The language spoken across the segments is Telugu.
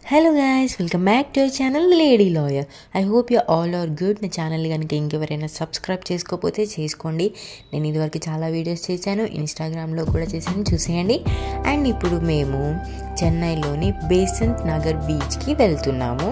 Hello guys welcome back to our channel lady lawyer I hope you all are good నా ఛానల్ కనుక ఇంకెవరైనా సబ్స్క్రైబ్ చేసుకోకపోతే చేసుకోండి నేను ఇదివరకు చాలా వీడియోస్ చేశాను ఇన్స్టాగ్రామ్లో కూడా చేశాను చూసేయండి అండ్ ఇప్పుడు మేము చెన్నైలోని బేసంత్ నగర్ బీచ్కి వెళ్తున్నాము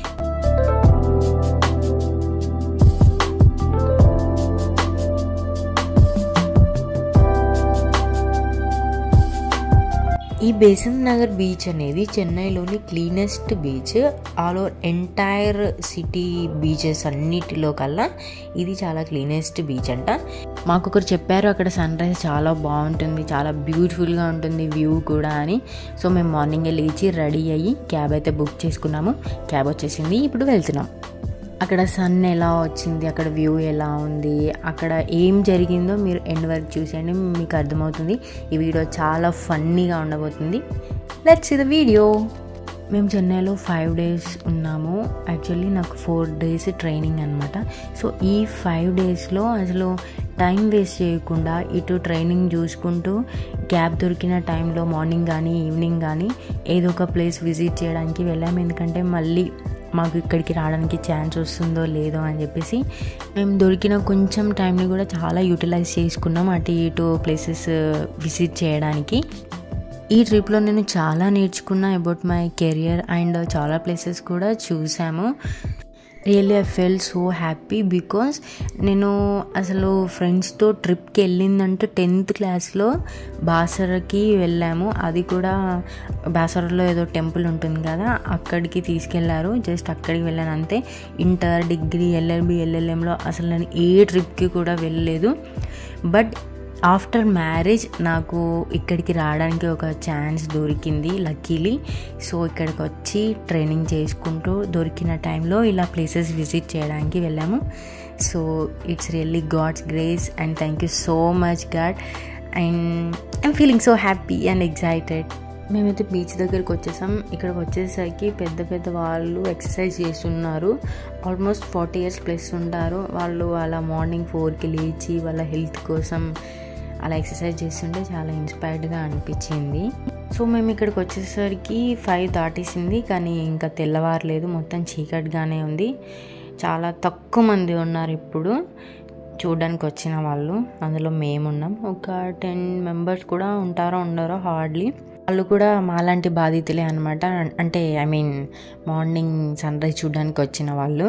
ఈ బేసంత్ నగర్ బీచ్ అనేది చెన్నైలోని cleanest beach all over entire city beaches అన్నిటిలో కల్లా ఇది చాలా క్లీనెస్ట్ బీచ్ అంట మాకు ఒకరు చెప్పారు అక్కడ సన్ రైజ్ చాలా బాగుంటుంది చాలా బ్యూటిఫుల్గా ఉంటుంది వ్యూ కూడా అని సో మేము మార్నింగే లేచి రెడీ అయ్యి క్యాబ్ అయితే బుక్ చేసుకున్నాము క్యాబ్ వచ్చేసింది ఇప్పుడు వెళ్తున్నాం అక్కడ సన్ ఎలా వచ్చింది అక్కడ వ్యూ ఎలా ఉంది అక్కడ ఏం జరిగిందో మీరు ఎండ్ వరకు చూసేయండి మీకు అర్థమవుతుంది ఈ వీడియో చాలా ఫన్నీగా ఉండబోతుంది లెట్స్ ద వీడియో మేము చెన్నైలో ఫైవ్ డేస్ ఉన్నాము యాక్చువల్లీ నాకు ఫోర్ డేస్ ట్రైనింగ్ అనమాట సో ఈ ఫైవ్ డేస్లో అసలు టైం వేస్ట్ చేయకుండా ఇటు ట్రైనింగ్ చూసుకుంటూ గ్యాప్ దొరికిన టైంలో మార్నింగ్ కానీ ఈవినింగ్ కానీ ఏదో ఒక ప్లేస్ విజిట్ చేయడానికి వెళ్ళాము ఎందుకంటే మళ్ళీ మాకు ఇక్కడికి రావడానికి ఛాన్స్ వస్తుందో లేదో అని చెప్పేసి మేము దొరికిన కొంచెం టైంని కూడా చాలా యూటిలైజ్ చేసుకున్నాం అటు ఇటు ప్లేసెస్ విజిట్ చేయడానికి ఈ ట్రిప్లో నేను చాలా నేర్చుకున్నా అబౌట్ మై కెరియర్ అండ్ చాలా ప్లేసెస్ కూడా చూసాము really I fell so happy because నేను అసలు ఫ్రెండ్స్తో ట్రిప్కి వెళ్ళిందంటే టెన్త్ క్లాస్లో బాసరకి వెళ్ళాము అది కూడా బాసరలో ఏదో టెంపుల్ ఉంటుంది కదా అక్కడికి తీసుకెళ్లారు జస్ట్ అక్కడికి వెళ్ళాను అంతే ఇంటర్ డిగ్రీ ఎల్ఎల్బి ఎల్ఎల్ఎంలో అసలు నేను ఏ ట్రిప్కి కూడా వెళ్ళలేదు బట్ ఆఫ్టర్ మ్యారేజ్ నాకు ఇక్కడికి రావడానికి ఒక ఛాన్స్ దొరికింది లక్కీలీ సో ఇక్కడికి వచ్చి ట్రైనింగ్ చేసుకుంటూ దొరికిన టైంలో ఇలా ప్లేసెస్ విజిట్ చేయడానికి వెళ్ళాము so it's really God's grace and thank you so much God and I'm feeling so happy and excited మేమైతే బీచ్ దగ్గరికి వచ్చేసాం ఇక్కడికి వచ్చేసరికి పెద్ద పెద్ద వాళ్ళు ఎక్సర్సైజ్ చేస్తున్నారు ఆల్మోస్ట్ ఫార్టీ ఇయర్స్ ప్లస్ ఉంటారు వాళ్ళు అలా మార్నింగ్ ఫోర్కి లేచి వాళ్ళ హెల్త్ కోసం అలా ఎక్సర్సైజ్ చేస్తుంటే చాలా ఇన్స్పైర్డ్గా అనిపించింది సో మేము ఇక్కడికి వచ్చేసరికి ఫైవ్ దాటేసింది కానీ ఇంకా తెల్లవారలేదు మొత్తం చీకటిగానే ఉంది చాలా తక్కువ మంది ఉన్నారు ఇప్పుడు చూడడానికి వచ్చిన వాళ్ళు అందులో మేమున్నాం ఒక టెన్ మెంబర్స్ కూడా ఉంటారో ఉండరో హార్డ్లీ వాళ్ళు కూడా మాలాంటి బాధితులే అనమాట అంటే I mean morning sunrise చూడడానికి వచ్చిన వాళ్ళు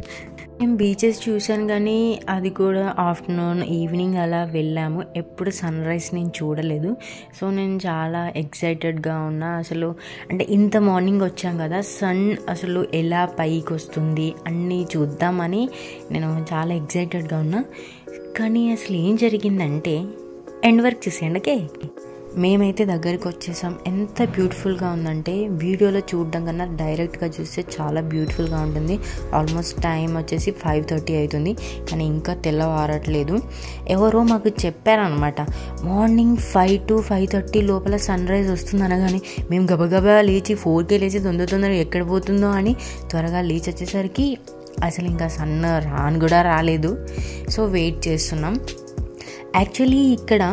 మేము బీచెస్ చూసాను కానీ అది కూడా ఆఫ్టర్నూన్ ఈవినింగ్ అలా వెళ్ళాము ఎప్పుడు సన్ రైజ్ నేను చూడలేదు సో నేను చాలా ఎక్సైటెడ్గా ఉన్నా అసలు అంటే ఇంత మార్నింగ్ వచ్చాం కదా సన్ అసలు ఎలా పైకి వస్తుంది అన్నీ చూద్దామని నేను చాలా ఎక్సైటెడ్గా ఉన్నా కానీ అసలు ఏం జరిగిందంటే ఎండ్ వర్క్ చూసేయండి ఓకే మేమైతే దగ్గరికి వచ్చేసాం ఎంత బ్యూటిఫుల్గా ఉందంటే వీడియోలో చూడడం కన్నా డైరెక్ట్గా చూస్తే చాలా బ్యూటిఫుల్గా ఉంటుంది ఆల్మోస్ట్ టైం వచ్చేసి ఫైవ్ థర్టీ అవుతుంది కానీ ఇంకా తెల్లవారట్లేదు ఎవరో మాకు చెప్పారనమాట morning five to five thirty లోపల సన్ రైజ్ వస్తుంది అనగానే మేము గబగబా లేచి ఫోర్కే లేచి తొందర తొందర ఎక్కడ పోతుందో అని త్వరగా లేచి వచ్చేసరికి అసలు ఇంకా సన్ రాను కూడా రాలేదు సో వెయిట్ చేస్తున్నాం యాక్చువల్లీ ఇక్కడ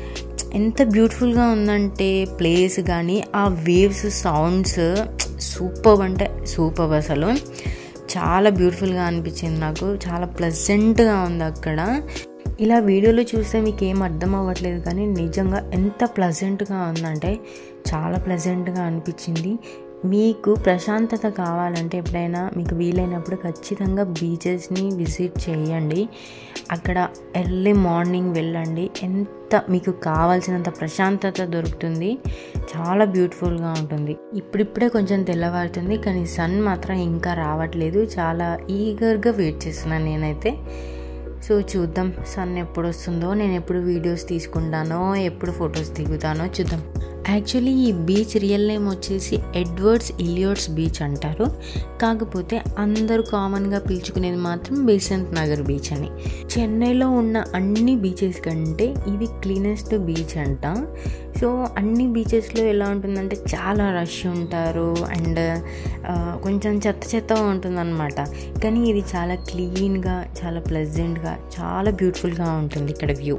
ఎంత బ్యూటిఫుల్గా ఉందంటే ప్లేస్ కానీ ఆ వేవ్స్ సౌండ్స్ సూపర్ అంటే సూపర్ అసలు చాలా బ్యూటిఫుల్గా అనిపించింది నాకు చాలా ప్లెజెంట్గా ఉంది అక్కడ ఇలా వీడియోలో చూస్తే మీకు ఏం అర్థం అవ్వట్లేదు కానీ నిజంగా ఎంత ప్లెజెంట్గా ఉందంటే చాలా ప్లెజెంట్గా అనిపించింది మీకు ప్రశాంతత కావాలంటే ఎప్పుడైనా మీకు వీలైనప్పుడు ఖచ్చితంగా బీచెస్ని విజిట్ చేయండి అక్కడ ఎర్లీ మార్నింగ్ వెళ్ళండి ఎంత మీకు కావాల్సినంత ప్రశాంతత దొరుకుతుంది చాలా బ్యూటిఫుల్గా ఉంటుంది ఇప్పుడిప్పుడే కొంచెం తెల్లవారుతుంది కానీ సన్ మాత్రం ఇంకా రావట్లేదు చాలా ఈగర్గా వెయిట్ చేస్తున్నాను నేనైతే సో చూద్దాం సన్ ఎప్పుడు వస్తుందో నేను ఎప్పుడు వీడియోస్ తీసుకుంటానో ఎప్పుడు ఫొటోస్ దిగుతానో చూద్దాం యాక్చువల్లీ ఈ బీచ్ రియల్ నేమ్ వచ్చేసి ఎడ్వర్డ్స్ ఇలియోడ్స్ బీచ్ అంటారు కాకపోతే అందరూ కామన్గా పిలుచుకునేది మాత్రం బేసంత్ నగర్ బీచ్ అని చెన్నైలో ఉన్న అన్ని బీచెస్ కంటే ఇది క్లీనెస్ట్ బీచ్ అంట సో అన్ని బీచెస్లో ఎలా ఉంటుందంటే చాలా రష్ ఉంటారు అండ్ కొంచెం చెత్త చెత్తగా ఉంటుందన్నమాట కానీ ఇది చాలా క్లీన్గా చాలా ప్లెజెంట్గా చాలా బ్యూటిఫుల్గా ఉంటుంది ఇక్కడ వ్యూ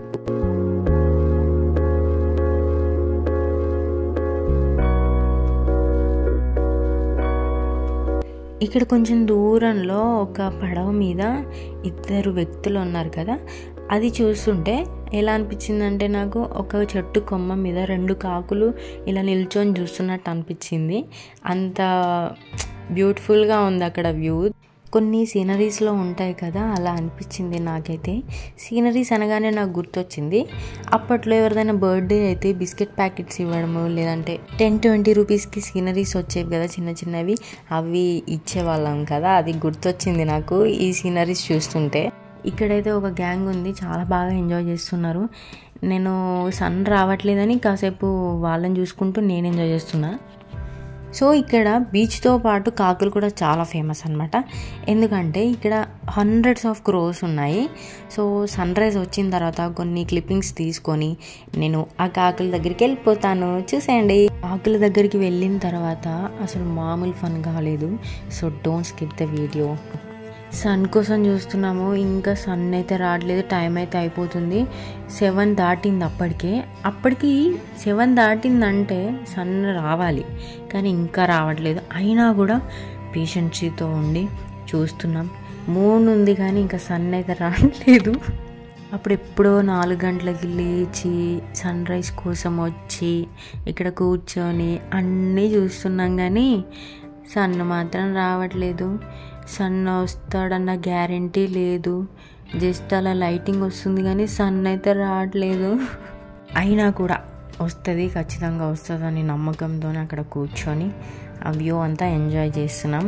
ఇక్కడ కొంచెం దూరంలో ఒక పడవ మీద ఇద్దరు వ్యక్తులు ఉన్నారు కదా అది చూస్తుంటే ఎలా అనిపించిందంటే నాకు ఒక చెట్టు కొమ్మ మీద రెండు కాకులు ఇలా నిల్చొని చూస్తున్నట్టు అనిపించింది అంత బ్యూటిఫుల్గా ఉంది అక్కడ వ్యూ కొన్ని సీనరీస్లో ఉంటాయి కదా అలా అనిపించింది నాకైతే సీనరీస్ అనగానే నాకు గుర్తొచ్చింది అప్పట్లో ఎవరిదైనా బర్త్డే అయితే బిస్కెట్ ప్యాకెట్స్ ఇవ్వడము లేదంటే టెన్ ట్వంటీ రూపీస్కి సీనరీస్ వచ్చేవి కదా చిన్న చిన్నవి అవి ఇచ్చేవాళ్ళం కదా అది గుర్తొచ్చింది నాకు ఈ సీనరీస్ చూస్తుంటే ఇక్కడైతే ఒక గ్యాంగ్ ఉంది చాలా బాగా ఎంజాయ్ చేస్తున్నారు నేను సన్ రావట్లేదని కాసేపు వాళ్ళని చూసుకుంటూ నేను ఎంజాయ్ చేస్తున్నా సో ఇక్కడ బీచ్తో పాటు కాకులు కూడా చాలా ఫేమస్ అనమాట ఎందుకంటే ఇక్కడ హండ్రెడ్స్ ఆఫ్ క్రోస్ ఉన్నాయి సో సన్ రైజ్ వచ్చిన తర్వాత కొన్ని క్లిప్పింగ్స్ తీసుకొని నేను ఆ కాకుల దగ్గరికి వెళ్ళిపోతాను చూసేయండి కాకుల దగ్గరికి వెళ్ళిన తర్వాత అసలు మామూలు ఫన్ కాలేదు so don't skip the video sun కోసం చూస్తున్నాము ఇంకా సన్ అయితే రావట్లేదు టైం అయితే అయిపోతుంది సెవెన్ దాటింది అప్పటికే అప్పటికి సెవెన్ దాటిందంటే సన్ రావాలి కానీ ఇంకా రావట్లేదు అయినా కూడా పేషెన్సీతో ఉండి చూస్తున్నాం మూన్ ఉంది కానీ ఇంకా సన్ అయితే రావట్లేదు అప్పుడు ఎప్పుడో నాలుగు గంటలకి లేచి సన్ రైజ్ కోసం వచ్చి ఇక్కడ కూర్చొని అన్నీ చూస్తున్నాం కానీ సన్ మాత్రం రావట్లేదు సన్ వస్తాడన్న గ్యారంటీ లేదు జస్ట్ అలా లైటింగ్ వస్తుంది కానీ సన్ అయితే రావట్లేదు అయినా కూడా వస్తుంది ఖచ్చితంగా వస్తుందని నమ్మకంతో అక్కడ కూర్చొని ఆ వ్యూ అంతా ఎంజాయ్ చేస్తున్నాం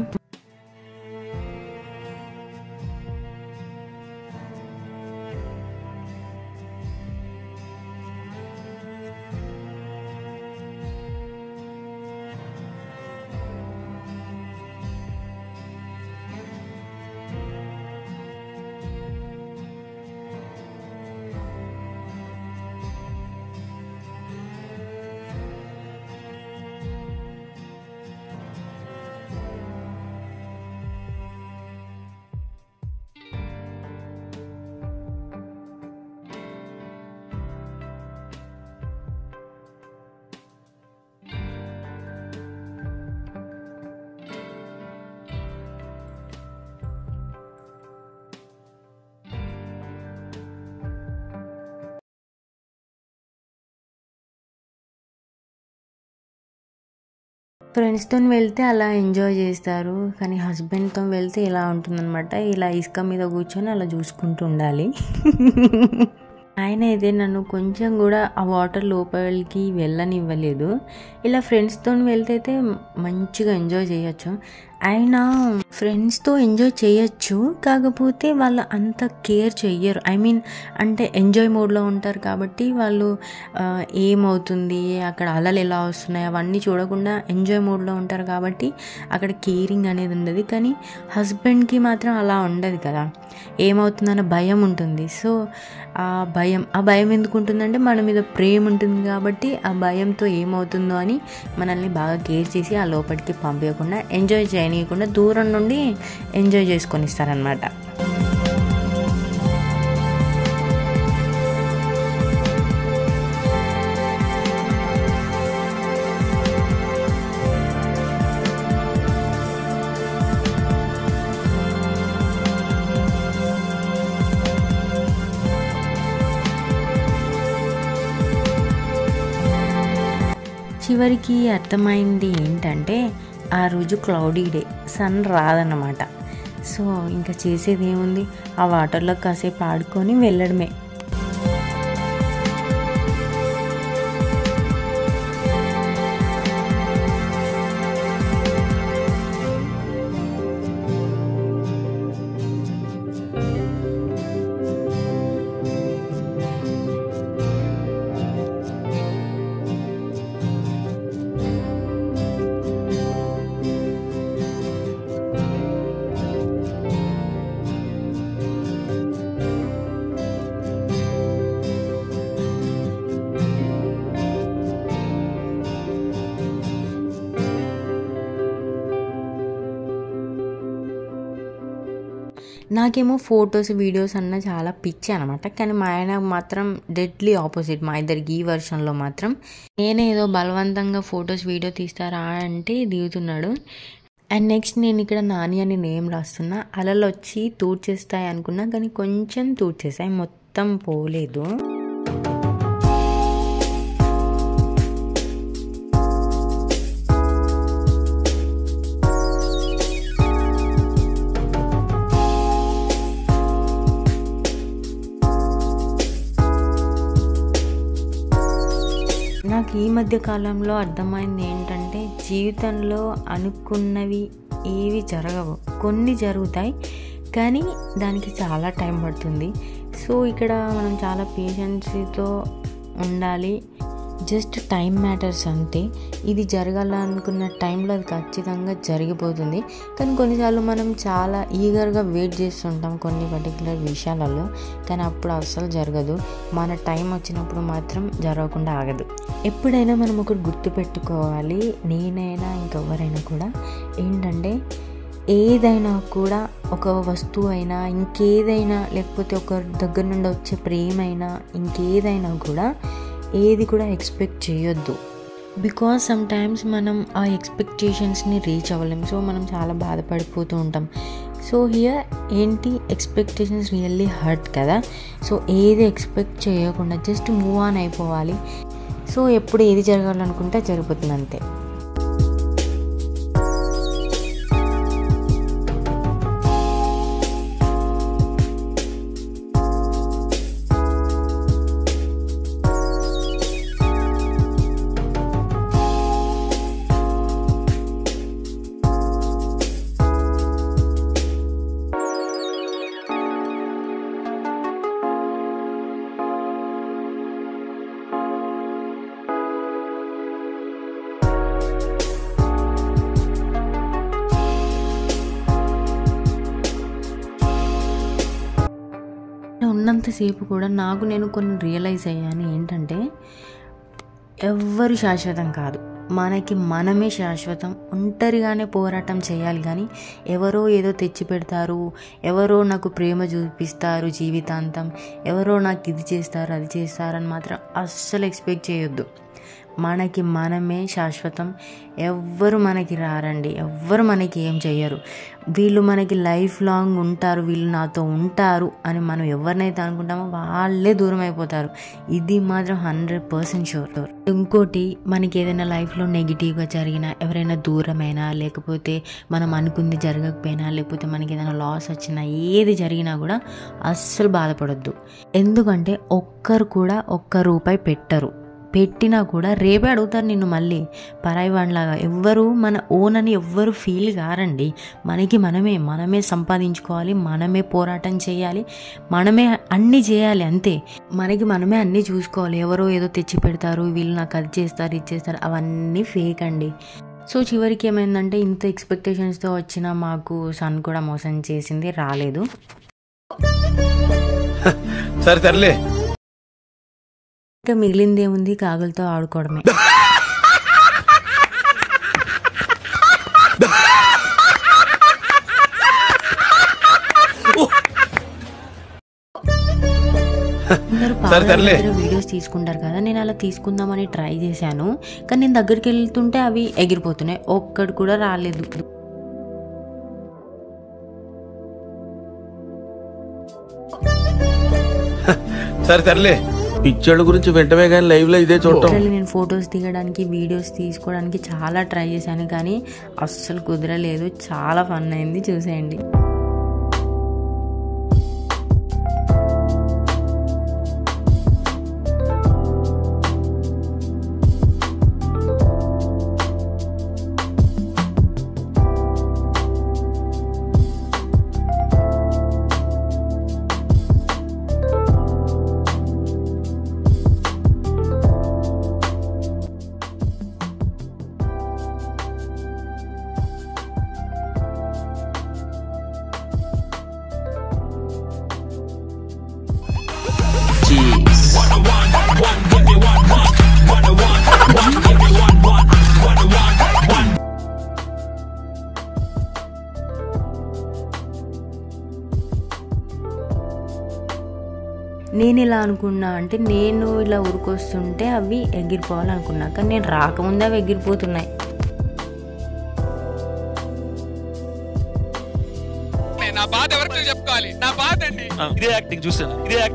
ఫ్రెండ్స్తో వెళ్తే అలా ఎంజాయ్ చేస్తారు కానీ హస్బెండ్తో వెళ్తే ఇలా ఉంటుందన్నమాట ఇలా ఇసుక మీద కూర్చొని అలా చూసుకుంటూ ఉండాలి ఆయన అయితే నన్ను కొంచెం కూడా ఆ వాటర్ లోపలికి వెళ్ళనివ్వలేదు ఇలా ఫ్రెండ్స్తో వెళ్తే అయితే మంచిగా ఎంజాయ్ చేయొచ్చు ఆయన ఫ్రెండ్స్తో ఎంజాయ్ చేయొచ్చు కాకపోతే వాళ్ళు అంత కేర్ చెయ్యరు ఐ మీన్ అంటే ఎంజాయ్ మోడ్లో ఉంటారు కాబట్టి వాళ్ళు ఆ, ఏమవుతుంది అక్కడ అలలు ఎలా వస్తున్నాయి అవన్నీ చూడకుండా ఎంజాయ్ మోడ్లో ఉంటారు కాబట్టి అక్కడ కేరింగ్ అనేది ఉండదు కానీ హస్బెండ్కి మాత్రం అలా ఉండదు కదా ఏమవుతుందన్న భయం ఉంటుంది సో ఆ భయం ఆ భయం ఎందుకు ఉంటుందంటే మన మీద ప్రేమ ఉంటుంది కాబట్టి ఆ భయంతో ఏమవుతుందో అని మనల్ని బాగా కేర్ చేసి ఆ లోపలికి పంపించకుండా ఎంజాయ్ చేయనీయకుండా దూరం నుండి ఎంజాయ్ చేసుకొని ఇస్తారనమాట చివరికి అర్థమైంది ఏంటంటే ఆ రోజు క్లౌడీ డే సన్ రాదన్నమాట సో ఇంకా చేసేది ఏముంది ఆ వాటర్లో కాసేపు ఆడుకొని వెళ్ళడమే నాకేమో ఫొటోస్ వీడియోస్ అన్న చాలా పిచ్చి అనమాట కానీ మా ఆయన మాత్రం డెడ్లీ ఆపోజిట్ మా ఇద్దరికి ఈ వర్షన్లో మాత్రం నేనే ఏదో బలవంతంగా ఫొటోస్ వీడియో తీస్తారా అంటే దిగుతున్నాడు అండ్ నెక్స్ట్ నేను ఇక్కడ నాని అని నేమ్ రాస్తున్నా అలలు వచ్చి తూడ్చేస్తాయి అనుకున్నా కానీ కొంచెం తూడ్చేసాయి మొత్తం పోలేదు నాకు ఈ మధ్య కాలంలో అర్థమైంది ఏంటంటే జీవితంలో అనుకున్నవి ఏవి జరగవు కొన్ని జరుగుతాయి కానీ దానికి చాలా టైం పడుతుంది సో ఇక్కడ మనం చాలా పేషెన్సీతో ఉండాలి జస్ట్ టైం మ్యాటర్స్ అంతే ఇది జరగాలనుకున్న టైంలో అది ఖచ్చితంగా జరిగిపోతుంది కానీ కొన్నిసార్లు మనం చాలా ఈగర్గా వెయిట్ చేస్తుంటాం కొన్ని పర్టికులర్ విషయాలలో కానీ అప్పుడు అస్సలు జరగదు మన టైం వచ్చినప్పుడు మాత్రం జరగకుండా ఆగదు ఎప్పుడైనా మనం ఒకటి గుర్తుపెట్టుకోవాలి నేనైనా ఇంకెవరైనా కూడా ఏంటంటే ఏదైనా కూడా ఒక వస్తువు అయినా ఇంకేదైనా లేకపోతే ఒకరి దగ్గర నుండి వచ్చే ప్రేమ అయినా ఇంకేదైనా కూడా ఏది కూడా ఎక్స్పెక్ట్ చేయొద్దు బికాస్ సమ్ టైమ్స్ మనం ఆ ఎక్స్పెక్టేషన్స్ని రీచ్ అవ్వలేం సో మనం చాలా బాధపడిపోతూ ఉంటాం సో హియర్ ఏంటి ఎక్స్పెక్టేషన్స్ రియల్లీ హర్ట్ కదా సో ఏది ఎక్స్పెక్ట్ చేయకుండా జస్ట్ మూవ్ ఆన్ అయిపోవాలి సో ఎప్పుడు ఏది జరగాలనుకుంటే జరిగిపోతుంది అంతే ఉన్నంతసేపు కూడా నాకు నేను కొన్ని రియలైజ్ అయ్యాను ఏంటంటే ఎవ్వరు శాశ్వతం కాదు మనకి మనమే శాశ్వతం ఒంటరిగానే పోరాటం చేయాలి కానీ ఎవరో ఏదో తెచ్చి పెడతారు ఎవరో నాకు ప్రేమ చూపిస్తారు జీవితాంతం ఎవరో నాకు ఇది చేస్తారు అది చేస్తారని మాత్రం అస్సలు ఎక్స్పెక్ట్ చేయొద్దు మనకి మనమే శాశ్వతం ఎవ్వరు మనకి రారండి ఎవ్వరు మనకి ఏం చెయ్యరు వీళ్ళు మనకి లైఫ్ లాంగ్ ఉంటారు వీళ్ళు నాతో ఉంటారు అని మనం ఎవరినైతే అనుకుంటామో వాళ్ళే దూరం అయిపోతారు ఇది మాత్రం హండ్రెడ్ పర్సెంట్ షూర్ ఇంకోటి మనకి ఏదైనా లైఫ్లో నెగిటివ్గా జరిగినా ఎవరైనా దూరమైనా లేకపోతే మనం అనుకుంది జరగకపోయినా లేకపోతే మనకి ఏదైనా లాస్ వచ్చినా ఏది జరిగినా కూడా అస్సలు బాధపడొద్దు ఎందుకంటే ఒక్కరు కూడా ఒక్క రూపాయి పెట్టరు పెట్టినా కూడా రేపే అడుగుతారు నిన్ను మళ్ళీ పరాయి వాడిలాగా ఎవ్వరు మన ఓన్ అని ఎవ్వరు ఫీల్ కారండి మనకి మనమే మనమే సంపాదించుకోవాలి మనమే పోరాటం చేయాలి మనమే అన్నీ చేయాలి అంతే మనకి మనమే అన్నీ చూసుకోవాలి ఎవరో ఏదో తెచ్చి పెడతారు వీళ్ళు నాకు అది చేస్తారు ఇది చేస్తారు అవన్నీ ఫేక్ అండి సో చివరికి ఏమైందంటే ఇంత ఎక్స్పెక్టేషన్స్తో వచ్చిన మాకు సన్ కూడా మోసం చేసింది రాలేదు సరే తరలే ఇంకా మిగిలిందేముంది కాగులతో ఆడుకోవడమే అందరూ సరే, తరలే. వీడియోస్ తీసుకుంటారు కదా నేను అలా తీసుకుందామని ట్రై చేశాను కానీ నేను దగ్గరికి వెళ్తుంటే అవి ఎగిరిపోతున్నాయి ఒక్కడు కూడా రాలేదు సరే తరలే పిచ్చోళ్ళ గురించి వెంటనే కానీ లైవ్ లో ఇదే చూడటం లిటరల్లీ నేను ఫొటోస్ దిగడానికి వీడియోస్ తీసుకోవడానికి చాలా ట్రై చేశాను కానీ అస్సలు కుదరలేదు చాలా ఫన్ అయింది చూసేయండి నేను ఇలా అనుకున్నా అంటే నేను ఇలా ఉరికొస్తుంటే అవి ఎగిరిపోవాలనుకున్నా కానీ నేను రాకముందే అవి ఎగిరిపోతున్నాయి ఆ, ఇదే యాక్టింగ్ చూసాను ఇదే యాక్టింగ్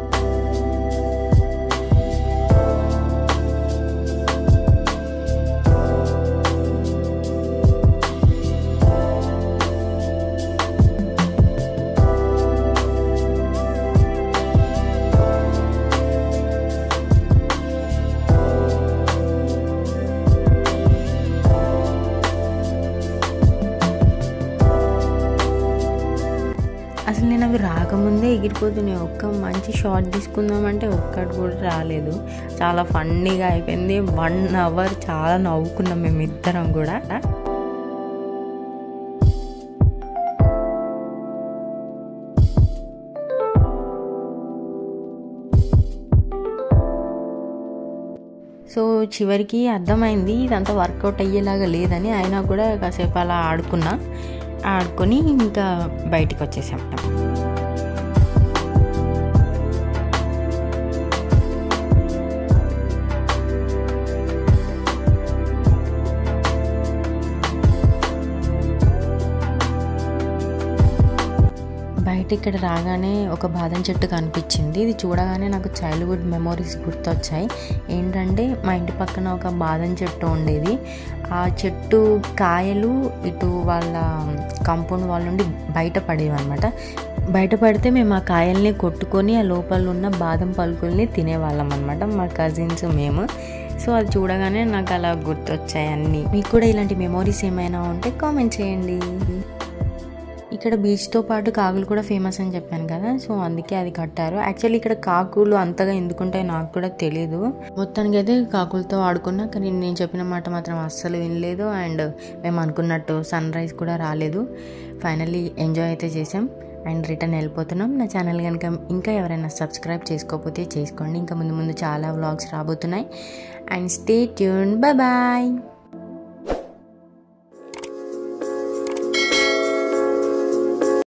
అసలు నేను అవి రాకముందే ఎగిరిపోతున్నాయి ఒక్క మంచి షార్ట్ తీసుకుందామంటే ఒక్కటి కూడా రాలేదు చాలా ఫన్నీగా అయిపోయింది వన్ అవర్ చాలా నవ్వుకున్నాం మేము ఇద్దరం కూడా సో చివరికి అర్థమైంది ఇదంతా వర్కౌట్ అయ్యేలాగా లేదని అయినా కూడా కాసేపు అలా ఆడుకున్నా ఆడుకొని ఇంకా బయటికి వచ్చేసాం బయట ఇక్కడ రాగానే ఒక బాదం చెట్టు కనిపించింది ఇది చూడగానే నాకు చైల్డ్హుడ్ మెమోరీస్ గుర్తొచ్చాయి ఏంటంటే మా ఇంటి పక్కన ఒక బాదం చెట్టు ఉండేది ఆ చెట్టు కాయలు ఇటు వాళ్ళ కాంపౌండ్ వాళ్ళ నుండి బయట పడేవి అనమాట బయట పడితే మేము ఆ కాయల్ని కొట్టుకొని ఆ లోపల ఉన్న బాదం పలుకుల్ని తినేవాళ్ళం అనమాట మా కజిన్స్ మేము సో అది చూడగానే నాకు అలా గుర్తొచ్చాయి అన్నీ మీకు కూడా ఇలాంటి మెమోరీస్ ఏమైనా ఉంటే కామెంట్ చేయండి ఇక్కడ బీచ్తో పాటు కాకులు కూడా ఫేమస్ అని చెప్పాను కదా సో అందుకే అది కట్టారు యాక్చువల్లీ ఇక్కడ కాకులు అంతగా ఎందుకుంటాయి నాకు కూడా తెలియదు మొత్తానికి అయితే కాకులతో ఆడుకున్నా కానీ నేను చెప్పిన మాట మాత్రం అస్సలు వినలేదు అండ్ మేము అనుకున్నట్టు సన్ రైజ్ కూడా రాలేదు ఫైనల్లీ ఎంజాయ్ అయితే చేసాం అండ్ రిటర్న్ వెళ్ళిపోతున్నాం నా ఛానల్ కనుక ఇంకా ఎవరైనా సబ్స్క్రైబ్ చేసుకోకపోతే చేసుకోండి ఇంకా ముందు ముందు చాలా వ్లాగ్స్ రాబోతున్నాయి and stay tune bye bye